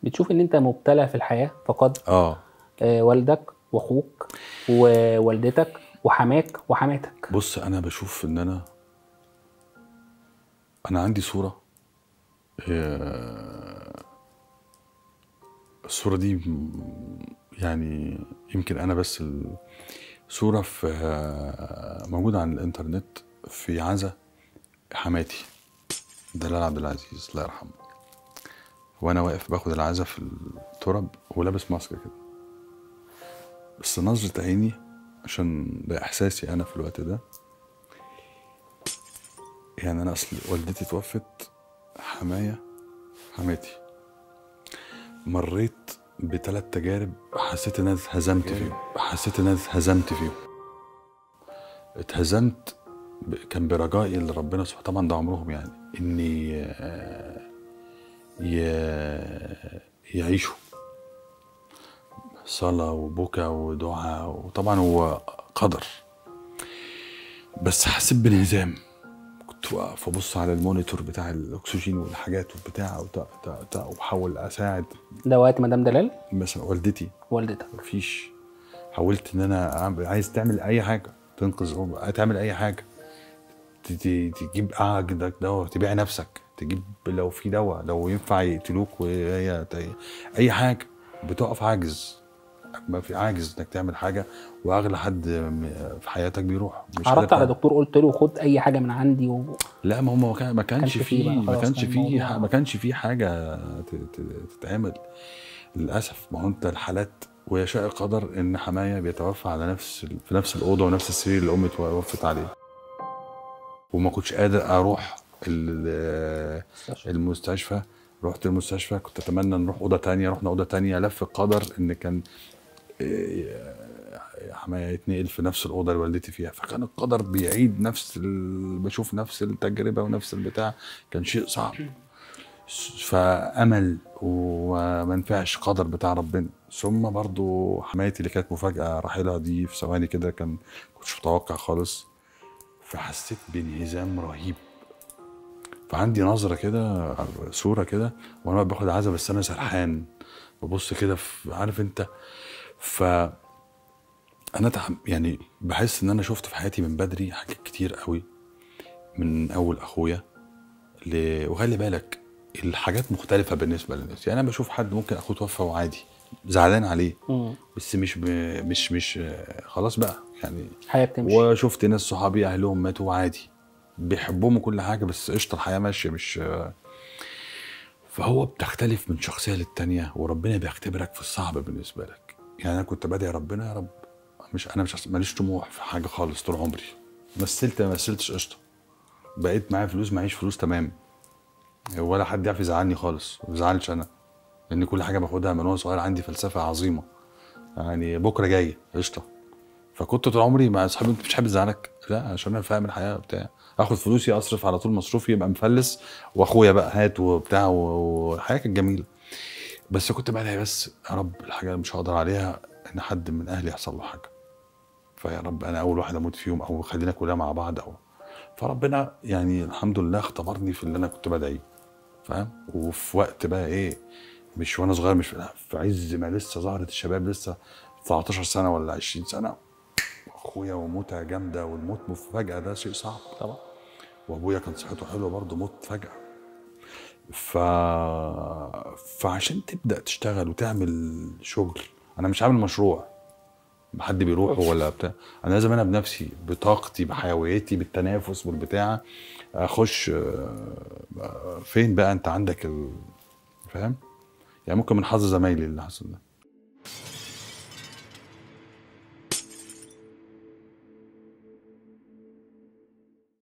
بتشوف ان انت مبتلى في الحياه فقد اه آه، والدك واخوك ووالدتك وحماك وحماتك بص انا بشوف ان انا انا عندي صوره آه، الصوره دي م- يعني يمكن انا بس ال- صوره في آه، موجوده على الانترنت في عزا حماتي دلال عبد العزيز الله يرحمه وانا واقف باخد العزا في التراب ولابس ماسك كده بس نظرة عيني عشان ده احساسي انا في الوقت ده يعني انا اصل والدتي توفت حماية حماتي مريت بثلاث تجارب حسيت ان انا اتهزمت فيهم حسيت ان انا اتهزمت فيهم اتهزمت ب- كان برجائي لربنا سبحانه طبعا ده عمرهم يعني اني آه، ي- يعيشوا صلاة وبكى ودعاء وطبعا هو قدر بس حسيت بانهزام كنت واقف ابص على المونيتور بتاع الاكسجين والحاجات والبتاع وتا- تا- تا- واحاول اساعد ده وقت مدام دلال مثلا والدتي والدتك مفيش حاولت ان انا أعمل- عايز تعمل اي حاجه تنقذ أم- تعمل اي حاجه ت- ت- تجيب عندك دواء تبيع نفسك تجيب لو في دواء لو ينفع يقتلوك وهي ت- اي حاجه بتقف عاجز ما في عاجز انك تعمل حاجه واغلى حد م- في حياتك بيروح مش عرضت قادر على تعمل. دكتور قلت له خد اي حاجه من عندي و... لا ما هو ما كان- ما كانش كانش فيه فيه بقى ما خلاص، كانش كان فيه الموضوع- ح- ما كانش فيه حاجه ت- ت- تتعمل للاسف ما هو انت الحالات ويشاء القدر ان حمايه بيتوفى على نفس ال- في نفس الاوضه ونفس السرير اللي امي توفت عليه وما كنتش قادر اروح ال- المستشفى رحت المستشفى كنت اتمنى نروح اوضه تانية رحنا اوضه تانية لف القدر ان كان إيه، حماية يتنقل في نفس الاوضه اللي والدتي فيها فكان القدر بيعيد نفس ال... بشوف نفس التجربه ونفس البتاع كان شيء صعب فامل وما نفعش قدر بتاع ربنا ثم برضو حمايتي اللي كانت مفاجاه راحلها دي في ثواني كده كان كنتش متوقع خالص فحسيت بانهزام رهيب فعندي نظره كده صوره كده وانا باخد عزا بس انا سرحان ببص كده في عارف انت ف انا تح... يعني بحس ان انا شفت في حياتي من بدري حاجات كتير قوي من اول اخويا ل... وخلي بالك الحاجات مختلفة بالنسبة للناس يعني أنا بشوف حد ممكن أخوه توفى وعادي زعلان عليه مم. بس مش ب... مش مش خلاص بقى يعني الحياه بتمشي وشفت ناس صحابي أهلهم ماتوا وعادي بيحبوهم وكل حاجة بس قشطة الحياة ماشية مش فهو بتختلف من شخصية للتانية وربنا بيختبرك في الصعب بالنسبة لك يعني أنا كنت بدعي ربنا يا رب مش أنا مش ماليش طموح في حاجة خالص طول عمري مثلت ما مثلتش قشطة بقيت معايا فلوس معيش فلوس تمام ولا حد يعرف يزعلني خالص ما بزعلش انا لان كل حاجه باخدها من وانا صغير عندي فلسفه عظيمه يعني بكره جاي قشطه فكنت طول عمري مع اصحابي انت مش حابب تزعلك لا عشان انا فاهم الحياه وبتاع اخد فلوسي اصرف على طول مصروفي يبقى مفلس واخويا بقى هات وبتاع والحياه كانت جميله بس كنت بدعي بس يا رب الحاجه اللي مش هقدر عليها ان حد من اهلي يحصل له حاجه فيا رب انا اول واحد اموت فيهم او خلينا كلنا مع بعض او فربنا يعني الحمد لله اختبرني في اللي انا كنت بدعيه فاهم وفي وقت بقى ايه مش وانا صغير مش لا، في عز ما لسه ظهرت الشباب لسه 19 سنه ولا 20 سنه اخويا وموتة جامده والموت فجاه ده شيء صعب طبعا وابويا كان صحته حلوه برضه موت فجاه ف... فعشان تبدا تشتغل وتعمل شغل انا مش عامل مشروع حد بيروح ولا بتاع انا لازم انا بنفسي بطاقتي بحيويتي بالتنافس بالبتاع اخش آه، فين بقى انت عندك ال... فاهم يعني ممكن من حظ زمايلي اللي حصل ده